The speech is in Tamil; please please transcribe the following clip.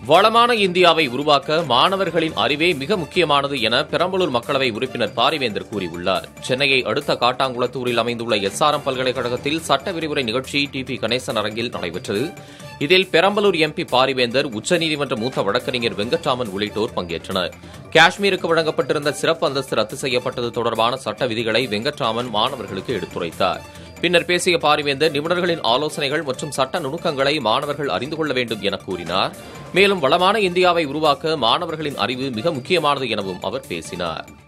வளமான இந்தியாவை உருவாக்க மாணவர்களின் அறிவே மிக முக்கியமானது என பெரம்பலூர் மக்களவை உறுப்பினர் பாரிவேந்தர் கூறியுள்ளார் சென்னையை அடுத்த காட்டாங்குளத்தூரில் அமைந்துள்ள எஸ்ஆர்எம் பல்கலைக்கழகத்தில் சட்ட விரிவுரை நிகழ்ச்சி டி பி கணேசன் அரங்கில் நடைபெற்றது இதில் பெரம்பலூர் எம்பி பாரிவேந்தர் உச்சநீதிமன்ற மூத்த வழக்கறிஞர் வெங்கட்ராமன் உள்ளிட்டோர் பங்கேற்றனர் காஷ்மீருக்கு வழங்கப்பட்டிருந்த சிறப்பு அந்தஸ்து ரத்து செய்யப்பட்டது தொடர்பான சட்ட விதிகளை வெங்கட்ராமன் மாணவர்களுக்கு எடுத்துரைத்தார் பின்னர் பேசிய பாரிவேந்தர் நிபுணர்களின் ஆலோசனைகள் மற்றும் சட்ட நுணுக்கங்களை மாணவர்கள் அறிந்து கொள்ள வேண்டும் என கூறினார் மேலும் வளமான இந்தியாவை உருவாக்க மாணவர்களின் அறிவு மிக முக்கியமானது எனவும் அவர் பேசினார்